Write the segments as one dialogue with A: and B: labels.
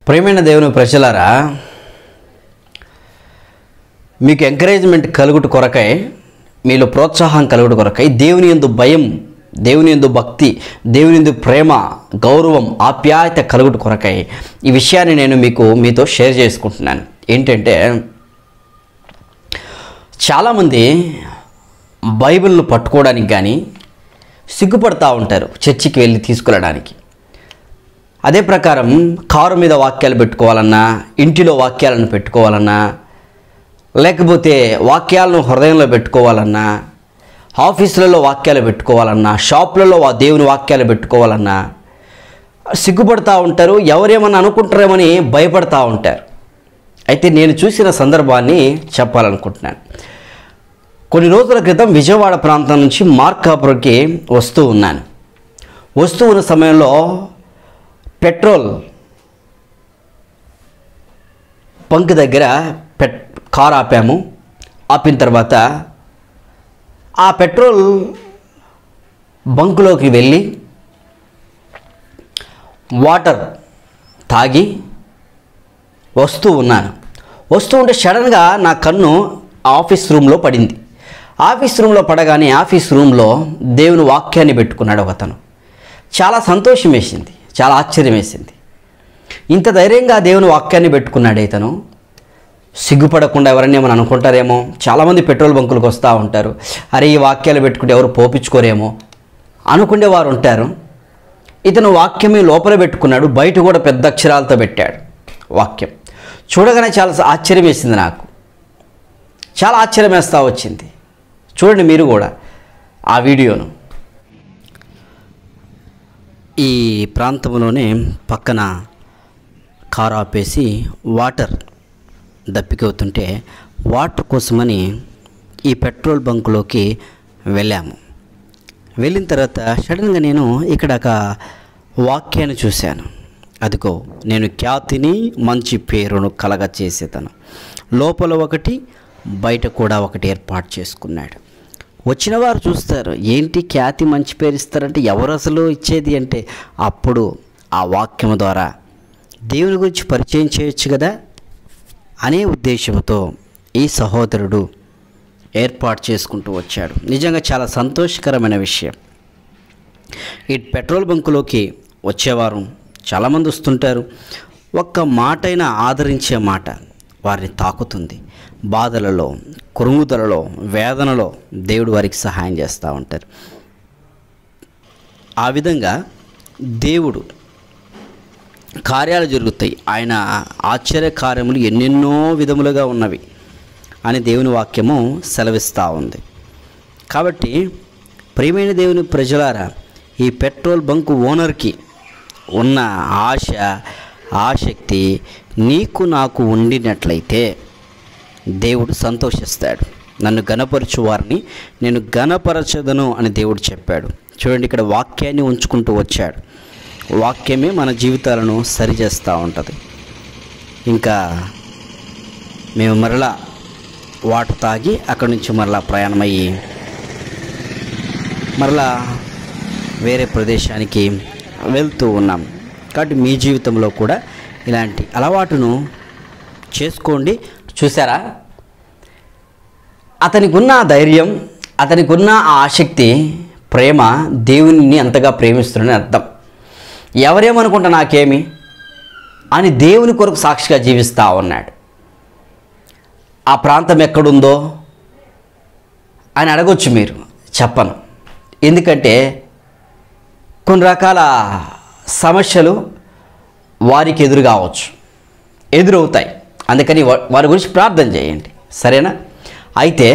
A: ప్రేమైన దేవుని ప్రజలారా మీకు ఎంకరేజ్మెంట్ కలుగుట కొరకై మీలో ప్రోత్సాహం కలుగుట కొరకై దేవుని ఎందు భయం దేవుని ఎందు భక్తి దేవుని ఎందు ప్రేమ గౌరవం ఆప్యాయత కలుగుట కొరకై ఈ విషయాన్ని నేను మీకు మీతో షేర్ చేసుకుంటున్నాను ఏంటంటే చాలామంది బైబిల్ను పట్టుకోవడానికి కానీ సిగ్గుపడతా ఉంటారు చర్చికి వెళ్ళి తీసుకెళ్ళడానికి అదే ప్రకారం కారు మీద వాక్యాలు పెట్టుకోవాలన్నా ఇంటిలో వాక్యాలను పెట్టుకోవాలన్నా లేకపోతే వాక్యాలను హృదయంలో పెట్టుకోవాలన్నా ఆఫీసులలో వాక్యాలు పెట్టుకోవాలన్నా షాపులలో వా- దేవుని వాక్యాలు పెట్టుకోవాలన్నా సిగ్గుపడతా ఉంటారు ఎవరేమన్నా అనుకుంటారేమని భయపడతా ఉంటారు అయితే నేను చూసిన సందర్భాన్ని చెప్పాలనుకుంటున్నాను కొన్ని రోజుల క్రితం విజయవాడ ప్రాంతం నుంచి మార్కాపురంకి వస్తూ ఉన్నాను వస్తూ ఉన్న సమయంలో పెట్రోల్ బంక్ దగ్గర పెట్ కార్ ఆపాము ఆపిన తర్వాత ఆ పెట్రోల్ బంకులోకి వెళ్ళి వాటర్ తాగి వస్తూ ఉన్నాను వస్తూ ఉంటే సడన్గా నా కన్ను ఆఫీస్ రూమ్లో పడింది ఆఫీస్ రూమ్లో పడగానే ఆఫీస్ రూమ్లో దేవుని వాక్యాన్ని పెట్టుకున్నాడు ఒకతను చాలా సంతోషం వేసింది చాలా ఆశ్చర్యం వేసింది ఇంత ధైర్యంగా దేవుని వాక్యాన్ని పెట్టుకున్నాడు ఇతను సిగ్గుపడకుండా ఎవరన్నా ఏమైనా అనుకుంటారేమో చాలామంది పెట్రోల్ బంకులకు వస్తూ ఉంటారు అరే ఈ వాక్యాలు పెట్టుకుంటే ఎవరు పోపించుకోరేమో అనుకునేవారు ఉంటారు ఇతను వాక్యమే లోపల పెట్టుకున్నాడు బయట కూడా పెద్ద అక్షరాలతో పెట్టాడు వాక్యం చూడగానే చాలా ఆశ్చర్యం వేసింది నాకు చాలా ఆశ్చర్యం వేస్తూ వచ్చింది చూడండి మీరు కూడా ఆ వీడియోను ఈ ప్రాంతంలోనే పక్కన కారు ఆపేసి వాటర్ దప్పికవుతుంటే వాటర్ కోసమని ఈ పెట్రోల్ బంకులోకి వెళ్ళాము వెళ్ళిన తర్వాత సడన్గా నేను ఇక్కడ ఒక వాక్యాన్ని చూశాను అదిగో నేను ఖ్యాతిని మంచి పేరును కలగ చేసేతను లోపల ఒకటి బయట కూడా ఒకటి ఏర్పాటు చేసుకున్నాడు వచ్చిన వారు చూస్తారు ఏంటి ఖ్యాతి మంచి పేరు ఇస్తారంటే ఎవరు అసలు ఇచ్చేది అంటే అప్పుడు ఆ వాక్యం ద్వారా దేవుని గురించి పరిచయం చేయొచ్చు కదా అనే ఉద్దేశంతో ఈ సహోదరుడు ఏర్పాటు చేసుకుంటూ వచ్చాడు నిజంగా చాలా సంతోషకరమైన విషయం ఈ పెట్రోల్ బంకులోకి వచ్చేవారు చాలామంది వస్తుంటారు ఒక్క మాటైనా ఆదరించే మాట వారిని తాకుతుంది బాధలలో కురుముదలలో వేదనలో దేవుడు వారికి సహాయం చేస్తూ ఉంటారు ఆ విధంగా దేవుడు కార్యాలు జరుగుతాయి ఆయన ఆశ్చర్య కార్యములు ఎన్నెన్నో విధములుగా ఉన్నవి అని దేవుని వాక్యము సెలవిస్తూ ఉంది కాబట్టి ప్రియమైన దేవుని ప్రజలారా ఈ పెట్రోల్ బంకు ఓనర్కి ఉన్న ఆశ ఆసక్తి నీకు నాకు ఉండినట్లయితే దేవుడు సంతోషిస్తాడు నన్ను గనపరచు వారిని నేను గనపరచదను అని దేవుడు చెప్పాడు చూడండి ఇక్కడ వాక్యాన్ని ఉంచుకుంటూ వచ్చాడు వాక్యమే మన జీవితాలను సరిచేస్తూ ఉంటుంది ఇంకా మేము మరలా వాటర్ తాగి అక్కడి నుంచి మరలా ప్రయాణమయ్యి మరలా వేరే ప్రదేశానికి వెళ్తూ ఉన్నాం కాబట్టి మీ జీవితంలో కూడా ఇలాంటి అలవాటును చేసుకోండి చూసారా అతనికి ఉన్న ఆ ధైర్యం అతనికి ఉన్న ఆ ఆసక్తి ప్రేమ దేవుని అంతగా ప్రేమిస్తున్నాడని అర్థం ఎవరేమనుకుంటా నాకేమి అని దేవుని కొరకు సాక్షిగా జీవిస్తూ ఉన్నాడు ఆ ప్రాంతం ఎక్కడుందో అని అడగొచ్చు మీరు చెప్పను ఎందుకంటే కొన్ని రకాల సమస్యలు వారికి ఎదురు కావచ్చు ఎదురవుతాయి అందుకని వా- వారి గురించి ప్రార్థన చేయండి సరేనా అయితే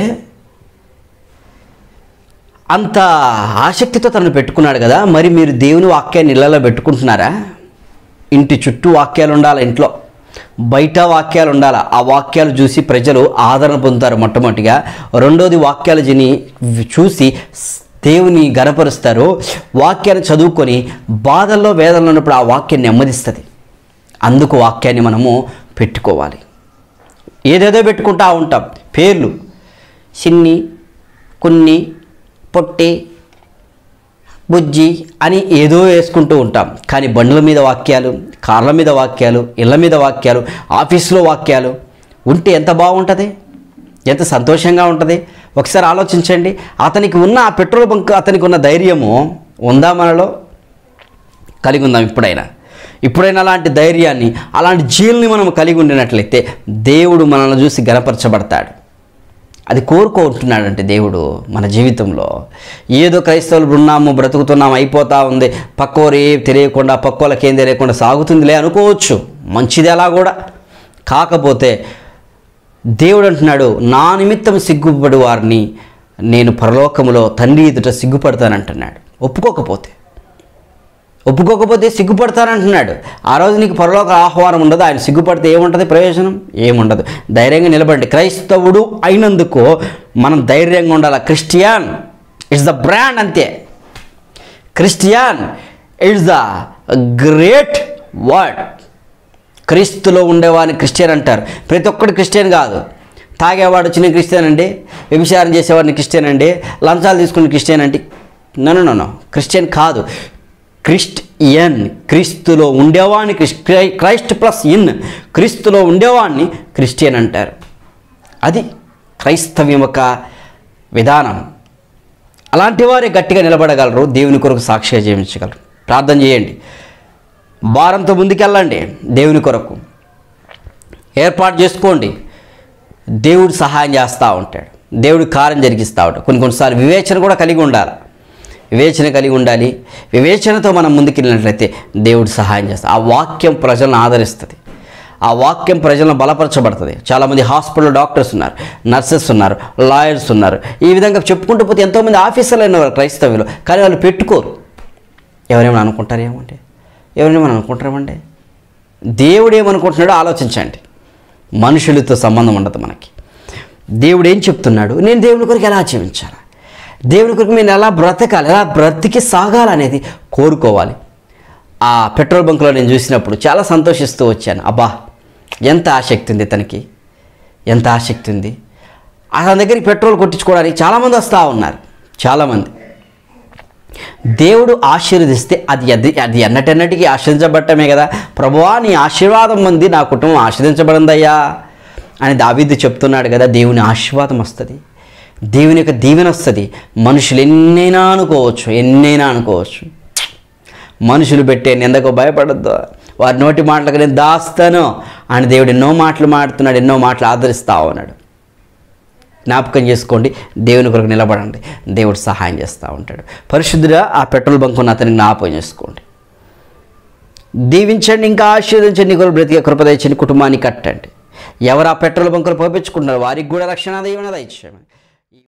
A: అంత ఆసక్తితో తనను పెట్టుకున్నాడు కదా మరి మీరు దేవుని వాక్యాన్ని ఇళ్లలో పెట్టుకుంటున్నారా ఇంటి చుట్టూ వాక్యాలు ఉండాలి ఇంట్లో బయట వాక్యాలు ఉండాలి ఆ వాక్యాలు చూసి ప్రజలు ఆదరణ పొందుతారు మొట్టమొదటిగా రెండోది వాక్యాలు విని చూసి స్- దేవుని గనపరుస్తారు వాక్యాన్ని చదువుకొని బాధల్లో వేదనలో ఉన్నప్పుడు ఆ వాక్యం నెమ్మదిస్తుంది అందుకు వాక్యాన్ని మనము పెట్టుకోవాలి ఏదేదో పెట్టుకుంటా ఉంటాం పేర్లు చిన్ని కొన్ని పొట్టి బుజ్జి అని ఏదో వేసుకుంటూ ఉంటాం కానీ బండ్ల మీద వాక్యాలు కార్ల మీద వాక్యాలు ఇళ్ళ మీద వాక్యాలు ఆఫీసులో వాక్యాలు ఉంటే ఎంత బాగుంటుంది ఎంత సంతోషంగా ఉంటుంది ఒకసారి ఆలోచించండి అతనికి ఉన్న ఆ పెట్రోల్ బంక్ అతనికి ఉన్న ధైర్యము ఉందా మనలో కలిగి ఉందాం ఇప్పుడైనా ఇప్పుడైనా అలాంటి ధైర్యాన్ని అలాంటి జీల్ని మనం కలిగి ఉండినట్లయితే దేవుడు మనల్ని చూసి గనపరచబడతాడు అది కోరుకుంటున్నాడంటే దేవుడు మన జీవితంలో ఏదో క్రైస్తవులు ఉన్నాము బ్రతుకుతున్నాము అయిపోతా ఉంది పక్కోరు ఏం తెలియకుండా పక్కోళ్ళకి ఏం తెలియకుండా సాగుతుందిలే అనుకోవచ్చు మంచిది అలా కూడా కాకపోతే దేవుడు అంటున్నాడు నా నిమిత్తం సిగ్గుపడి వారిని నేను పరలోకములో తండ్రి ఎదుట సిగ్గుపడతానంటున్నాడు ఒప్పుకోకపోతే ఒప్పుకోకపోతే సిగ్గుపడతానంటున్నాడు ఆ రోజు నీకు పరలోక ఆహ్వానం ఉండదు ఆయన సిగ్గుపడితే ఏముంటుంది ప్రయోజనం ఏముండదు ధైర్యంగా నిలబడండి క్రైస్తవుడు అయినందుకు మనం ధైర్యంగా ఉండాలి క్రిస్టియన్ ఇట్స్ ద బ్రాండ్ అంతే Christian it's the great word క్రీస్తులో ఉండేవాడిని క్రిస్టియన్ అంటారు ప్రతి ఒక్కడు క్రిస్టియన్ కాదు తాగేవాడు చిన్న క్రిస్టియన్ అండి వ్యభిచారం చేసేవాడిని క్రిస్టియన్ అండి లంచాలు తీసుకునే క్రిస్టియన్ అంటే నన్ను నన్ను క్రిస్టియన్ కాదు క్రిస్టియన్ క్రీస్తులో ఉండేవాడిని క్రిస్- క్రై- క్రైస్ట్ ప్లస్ ఇన్ క్రీస్తులో ఉండేవాడిని క్రిస్టియన్ అంటారు అది క్రైస్తవ్యం యొక్క విధానం అలాంటి వారే గట్టిగా నిలబడగలరు దేవుని కొరకు సాక్షిగా జీవించగలరు ప్రార్థన చేయండి భారంతో ముందుకెళ్ళండి దేవుని కొరకు ఏర్పాటు చేసుకోండి దేవుడు సహాయం చేస్తూ ఉంటాడు దేవుడు కార్యం జరిగిస్తూ ఉంటాడు కొన్ని కొన్నిసార్లు వివేచన కూడా కలిగి ఉండాలి వివేచన కలిగి ఉండాలి వివేచనతో మనం ముందుకెళ్ళినట్లయితే దేవుడు సహాయం చేస్తాడు ఆ వాక్యం ప్రజలను ఆదరిస్తుంది ఆ వాక్యం ప్రజలను బలపరచబడుతుంది చాలామంది హాస్పిటల్ డాక్టర్స్ ఉన్నారు నర్సెస్ ఉన్నారు లాయర్స్ ఉన్నారు ఈ విధంగా చెప్పుకుంటూ పోతే ఎంతోమంది ఆఫీసర్లు అయినవారు క్రైస్తవులు కానీ వాళ్ళు పెట్టుకోరు ఎవరేమైనా అనుకుంటారేమంటే ఎవరేమైనా అనుకుంటారేమంటే దేవుడు ఏమనుకుంటున్నాడో ఆలోచించండి మనుషులతో సంబంధం ఉండదు మనకి దేవుడు ఏం చెప్తున్నాడు నేను దేవుని కొరకు ఎలా జీవించాలి దేవుని కొరకు నేను ఎలా బ్రతకాలి ఎలా బ్రతికి సాగాలనేది కోరుకోవాలి ఆ పెట్రోల్ బంక్లో నేను చూసినప్పుడు చాలా సంతోషిస్తూ వచ్చాను అబ్బా ఎంత ఆసక్తి ఉంది తనకి ఎంత ఆసక్తి ఉంది అతని దగ్గరికి పెట్రోల్ కొట్టించుకోవడానికి చాలామంది వస్తూ ఉన్నారు చాలామంది దేవుడు ఆశీర్వదిస్తే అది అది అది ఎన్నటెన్నటికీ ఆశ్రదించబడటమే కదా ప్రభువా నీ ఆశీర్వాదం మంది నా కుటుంబం ఆశ్రదించబడిందయ్యా అని దావీదు చెప్తున్నాడు కదా దేవుని ఆశీర్వాదం వస్తుంది దేవుని యొక్క దీవెన వస్తుంది మనుషులు ఎన్నైనా అనుకోవచ్చు ఎన్నైనా అనుకోవచ్చు మనుషులు పెట్టే నిందకు భయపడద్దు వారి నోటి మాటలకు నేను దాస్తాను అని దేవుడు ఎన్నో మాటలు మాడుతున్నాడు ఎన్నో మాటలు ఆదరిస్తా ఉన్నాడు జ్ఞాపకం చేసుకోండి దేవుని కొరకు నిలబడండి దేవుడు సహాయం చేస్తూ ఉంటాడు పరిశుద్ధుగా ఆ పెట్రోల్ బంక్ ఉన్న అతనికి జ్ఞాపకం చేసుకోండి దీవించండి ఇంకా ఆశీర్వదించండి కొరకు బ్రతికే కృపదయచండి కుటుంబాన్ని కట్టండి ఎవరు ఆ పెట్రోల్ బంకులు పంపించుకుంటున్నారు వారికి కూడా రక్షణ దైవన దయచేయమని